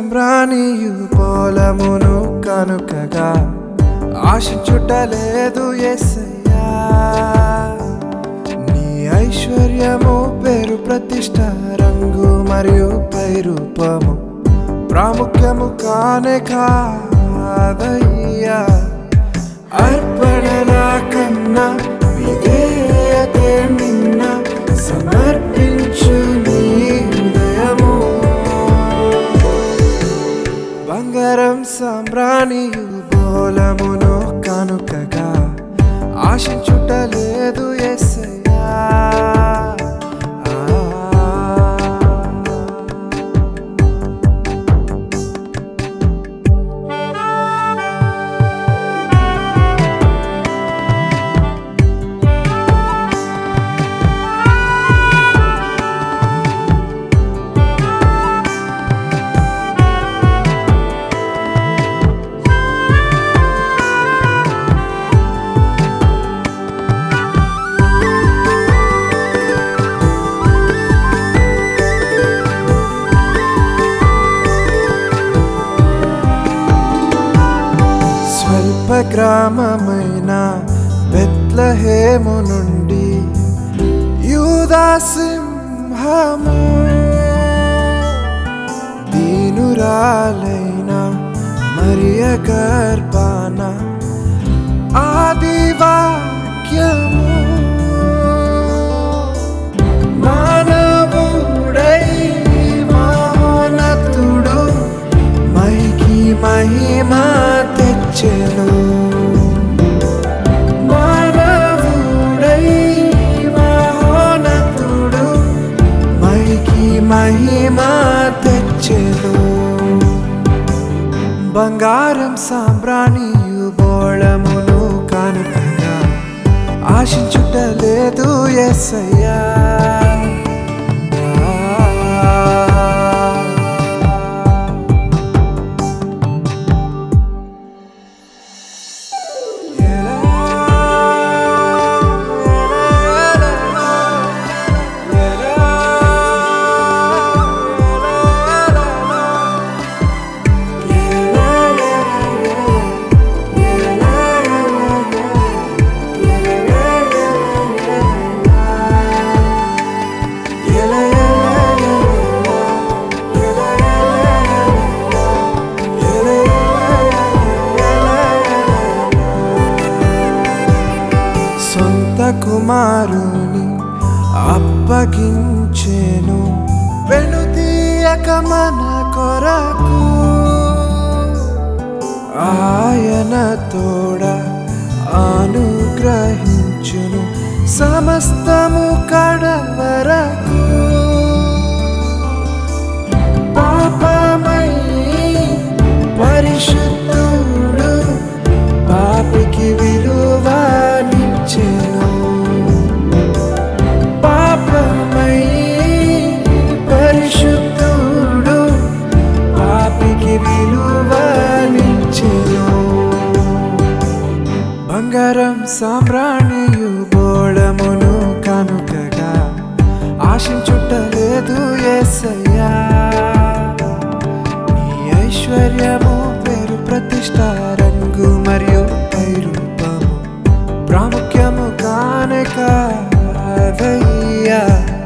సాంబ్రాణియు పొలమును కనుకగా ఆశించుటలేదు ఎస్సయ్యా నీ ఐశ్వర్యము పేరు ప్రతిష్ట రంగు మరియు పైరూపము ప్రాముఖ్యము కానే కాదయ్యా అర్పణ కన్నా విధేయతే నిన్న సమర్పించు నీ హృదయము బంగారం సాంబ్రాణియు బోలమును కనుకగా ఆశించుటలేదు ఎస్సయ్యా ఆ. స్వల్ప గ్రామమైన బెత్లహేము నుండి యూదా సింహము దీనురాలైన మరియ గర్భాన ఆదివాక్యము మానవుడై మహోన్నతుడు మైకి మహిమ తెచ్చెను మానవుడై మహోన్నతుడు మైకి మహిమ తెచ్చెను బంగారం సాంబ్రాణియు బోళమును కానుకగా ఆశించుటలేదు ఎస్సయ్యా సొంత కుమారుని అప్పగించెను వెనుతీయక మన కొరకు ఆయన తోడ అనుగ్రహించును సమస్తము కడవరకు పాపమై పరిశుద్ధుడు పాపికి విలువనిచ్చెను పాపమై పరిశుద్ధుడు పాపికి విలువనిచ్చెను బంగారం సాంబ్రాణియు బోళమును కనుకగా ఆశించుటలేదు ఎస్సయ్యా నీ ఐశ్వర్యము పేరు ప్రతిష్ట రంగు మరియు పైరూపము ప్రాముఖ్యము కానే కాదయ్యా